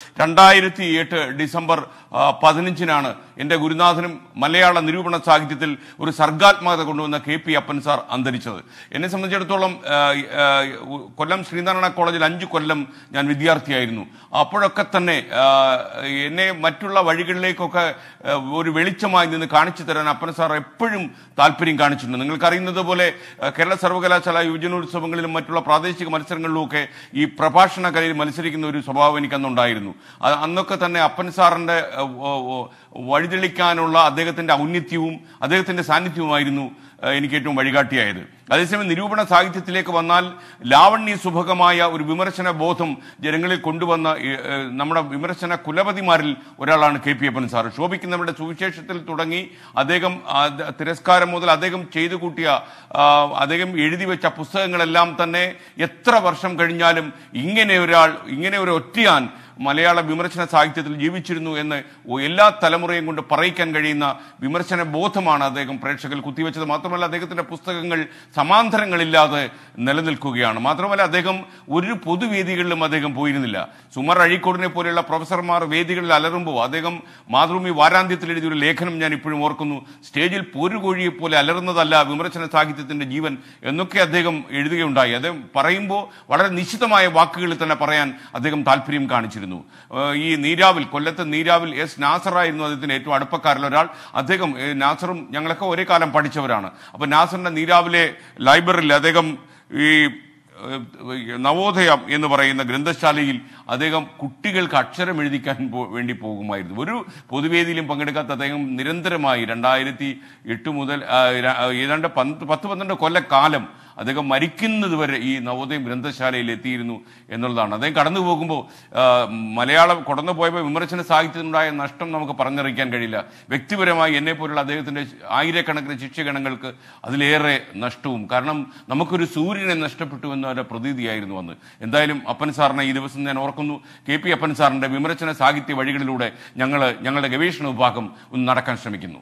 രണ്ടായിരത്തി എട്ട് ഡിസംബർ ആ, പതിനഞ്ചിനാണ് എൻ്റെ ഗുരുനാഥനും മലയാള നിരൂപണ സാഹിത്യത്തിൽ ഒരു സർഗാത്മകത കൊണ്ടുവന്ന കെ പി അപ്പൻ സാർ അന്തരിച്ചത് എന്നെ സംബന്ധിച്ചിടത്തോളം ആ, ആ, കൊല്ലം ശ്രീനാരായണ കോളേജിൽ അഞ്ച് കൊല്ലം ഞാൻ വിദ്യാർത്ഥിയായിരുന്നു അപ്പോഴൊക്കെ തന്നെ ആ, എന്നെ മറ്റുള്ള വഴികളിലേക്കൊക്കെ ആ, ഒരു വെളിച്ചമായി നിന്ന് കാണിച്ചു തരാൻ അപ്പൻ സാർ എപ്പോഴും താല്പര്യം കാണിച്ചിട്ടുണ്ട് നിങ്ങൾക്കറിയുന്നത് പോലെ ആ, കേരള സർവകലാശാല യുവജനോത്സവങ്ങളിലും മറ്റുള്ള പ്രാദേശിക മത്സരങ്ങളിലുമൊക്കെ ഈ പ്രഭാഷണ കലയിൽ മത്സരിക്കുന്ന ഒരു സ്വഭാവം എനിക്കന്നുണ്ടായിരുന്നു അത് അന്നൊക്കെ തന്നെ അപ്പൻ സാറിന്റെ ആ, ഓ, ഓ, വഴിതെളിക്കാനുള്ള അദ്ദേഹത്തിന്റെ ഔന്നിത്യവും അദ്ദേഹത്തിന്റെ സാന്നിധ്യവുമായിരുന്നു ആ, എനിക്ക് ഏറ്റവും വഴികാട്ടിയായത് അതേസമയം നിരൂപണ സാഹിത്യത്തിലേക്ക് വന്നാൽ ലാവണ്യ സുഭകമായ ഒരു വിമർശന ബോധം ജനങ്ങളിൽ കൊണ്ടുവന്ന ഈ, ഏ, നമ്മുടെ വിമർശന കുലപതിമാരിൽ ഒരാളാണ് കെ പി അപ്പൻ സാർ ശോഭിക്കുന്നവരുടെ സുവിശേഷത്തിൽ തുടങ്ങി അദ്ദേഹം ആ, ദ- തിരസ്കാരം മുതൽ അദ്ദേഹം ചെയ്തു കൂട്ടിയ ആ, അദ്ദേഹം എഴുതി വെച്ച പുസ്തകങ്ങളെല്ലാം തന്നെ എത്ര വർഷം കഴിഞ്ഞാലും ഇങ്ങനെ ഒരാൾ ഇങ്ങനെ ഒരു ഒറ്റയാൻ മലയാള വിമർശന സാഹിത്യത്തിൽ ജീവിച്ചിരുന്നു എന്ന് എല്ലാ തലമുറയും കൊണ്ട് പറയിക്കാൻ കഴിയുന്ന വിമർശന ബോധമാണ് അദ്ദേഹം പ്രേക്ഷകരിൽ കുത്തിവെച്ചത് മാത്രമല്ല അദ്ദേഹത്തിന്റെ പുസ്തകങ്ങൾ സമാന്തരങ്ങളില്ലാതെ നിലനിൽക്കുകയാണ് മാത്രമല്ല അദ്ദേഹം ഒരു പൊതുവേദികളിലും അദ്ദേഹം പോയിരുന്നില്ല സുമർ അഴീക്കോടിനെ പോലെയുള്ള പ്രൊഫസർമാർ വേദികളിൽ അലറുമ്പോൾ അദ്ദേഹം മാതൃഭൂമി വാരാന്ത്യത്തിൽ എഴുതിയ ഒരു ലേഖനം ഞാൻ ഇപ്പോഴും ഓർക്കുന്നു സ്റ്റേജിൽ പോരുകോഴിയെ പോലെ അലറുന്നതല്ല വിമർശന സാഹിത്യത്തിന്റെ ജീവൻ എന്നൊക്കെ അദ്ദേഹം എഴുതുകയുണ്ടായി അദ്ദേഹം പറയുമ്പോൾ വളരെ നിശ്ചിതമായ വാക്കുകളിൽ തന്നെ പറയാൻ അദ്ദേഹം താല്പര്യം കാണിച്ചിരുന്നു ഏഹ് ഈ നീരാവിൽ കൊല്ലത്തെ നീരാവിൽ എസ് നാസറായിരുന്നു അദ്ദേഹത്തിന് ഏറ്റവും അടുപ്പക്കാരിൽ ഒരാൾ അദ്ദേഹം ഏഹ് നാസറും ഞങ്ങളൊക്കെ ഒരേ കാലം പഠിച്ചവരാണ് അപ്പൊ നാസറിന്റെ നീരാവിലെ ലൈബ്രറിയിൽ അദ്ദേഹം ഈ ഏഹ് നവോദയം എന്ന് പറയുന്ന ഗ്രന്ഥശാലയിൽ അദ്ദേഹം കുട്ടികൾക്ക് അക്ഷരം എഴുതിക്കാൻ പോ- വേണ്ടി പോകുമായിരുന്നു ഒരു പൊതുവേദിയിലും പങ്കെടുക്കാത്ത അദ്ദേഹം നിരന്തരമായി രണ്ടായിരത്തി എട്ട് മുതൽ ആ, ര- ഏതാണ്ട് പന്ത് പത്ത് പന്ത്രണ്ട് കൊല്ലക്കാലം അദ്ദേഹം മരിക്കുന്നത് വരെ ഈ നവോദയം ഗ്രന്ഥശാലയിൽ എത്തിയിരുന്നു എന്നുള്ളതാണ് അദ്ദേഹം കടന്നു പോകുമ്പോൾ ആ, മലയാളം കടന്നു പോയപ്പോൾ വിമർശന സാഹിത്യത്തിനുണ്ടായ നഷ്ടം നമുക്ക് പറഞ്ഞറിയിക്കാൻ കഴിയില്ല വ്യക്തിപരമായി എന്നെ പോലുള്ള അദ്ദേഹത്തിന്റെ ആയിരക്കണക്കിന് ശിഷ്യഗണങ്ങൾക്ക് അതിലേറെ നഷ്ടവും കാരണം നമുക്കൊരു സൂര്യനെ നഷ്ടപ്പെട്ടു എന്നൊരു പ്രതീതിയായിരുന്നു അന്ന് എന്തായാലും അപ്പൻ സാറിനെ ഈ ദിവസം ഞാൻ ഓർക്കുന്നു കെ പി അപ്പൻ സാറിന്റെ വിമർശന സാഹിത്യ വഴികളിലൂടെ ഞങ്ങൾ ഞങ്ങളുടെ ഗവേഷണ വിഭാഗം ഒന്ന് നടക്കാൻ ശ്രമിക്കുന്നു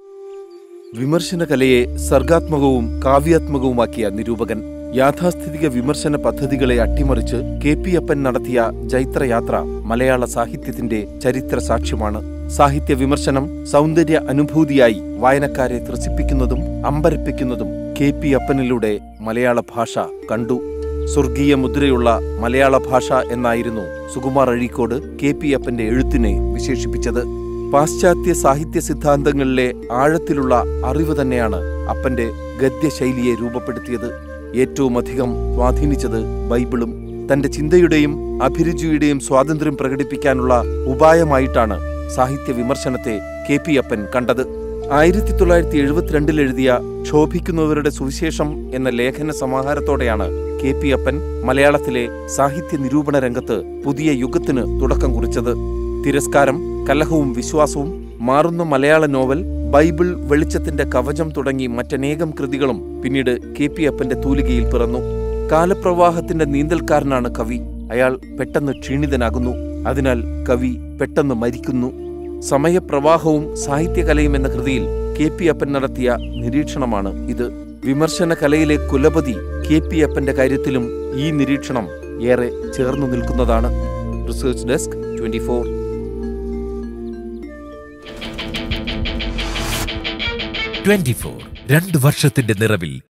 വിമർശന കലയെ സർഗാത്മകവും കാവ്യാത്മകവുമാക്കിയ നിരൂപകൻ യാഥാസ്ഥിതിക വിമർശന പദ്ധതികളെ അട്ടിമറിച്ച് കെ പി അപ്പൻ നടത്തിയ ജൈത്രയാത്ര മലയാള സാഹിത്യത്തിന്റെ ചരിത്ര സാക്ഷ്യമാണ് സാഹിത്യ വിമർശനം സൗന്ദര്യ അനുഭൂതിയായി വായനക്കാരെ ത്രസിപ്പിക്കുന്നതും അമ്പരപ്പിക്കുന്നതും കെ പി അപ്പനിലൂടെ മലയാള ഭാഷ കണ്ടു സ്വർഗീയ മുദ്രയുള്ള മലയാള ഭാഷ എന്നായിരുന്നു സുകുമാർ അഴീക്കോട് കെ പി അപ്പന്റെ എഴുത്തിനെ വിശേഷിപ്പിച്ചത് പാശ്ചാത്യ സാഹിത്യ സിദ്ധാന്തങ്ങളിലെ ആഴത്തിലുള്ള അറിവ് തന്നെയാണ് അപ്പന്റെ ഗദ്യശൈലിയെ രൂപപ്പെടുത്തിയത് ഏറ്റവുമധികം സ്വാധീനിച്ചത് ബൈബിളും തന്റെ ചിന്തയുടെയും അഭിരുചിയുടെയും സ്വാതന്ത്ര്യം പ്രകടിപ്പിക്കാനുള്ള ഉപായമായിട്ടാണ് സാഹിത്യ വിമർശനത്തെ കെ പി അപ്പൻ കണ്ടത് ആയിരത്തി തൊള്ളായിരത്തി എഴുപത്തിരണ്ടിൽ എഴുതിയ ക്ഷോഭിക്കുന്നവരുടെ സുവിശേഷം എന്ന ലേഖന സമാഹാരത്തോടെയാണ് കെ പി അപ്പൻ മലയാളത്തിലെ സാഹിത്യ നിരൂപണ രംഗത്ത് പുതിയ യുഗത്തിന് തുടക്കം കുറിച്ചത് തിരസ്കാരം കലഹവും വിശ്വാസവും മാറുന്ന മലയാള നോവൽ ബൈബിൾ വെളിച്ചത്തിന്റെ കവചം തുടങ്ങി മറ്റനേകം കൃതികളും പിന്നീട് കെ പി അപ്പന്റെ തൂലികയിൽ പിറന്നു കാലപ്രവാഹത്തിന്റെ നീന്തൽക്കാരനാണ് കവി അയാൾ പെട്ടെന്ന് ക്ഷീണിതനാകുന്നു അതിനാൽ കവി പെട്ടെന്ന് മരിക്കുന്നു സമയപ്രവാഹവും സാഹിത്യകലയും എന്ന കൃതിയിൽ കെ പി അപ്പൻ നടത്തിയ നിരീക്ഷണമാണ് ഇത് വിമർശന കലയിലെ കുലപതി കെ പി അപ്പന്റെ കാര്യത്തിലും ഈ നിരീക്ഷണം ഏറെ ചേർന്നു നിൽക്കുന്നതാണ് research desk twenty four twenty four രണ്ട് വർഷത്തിന്റെ നിറവിൽ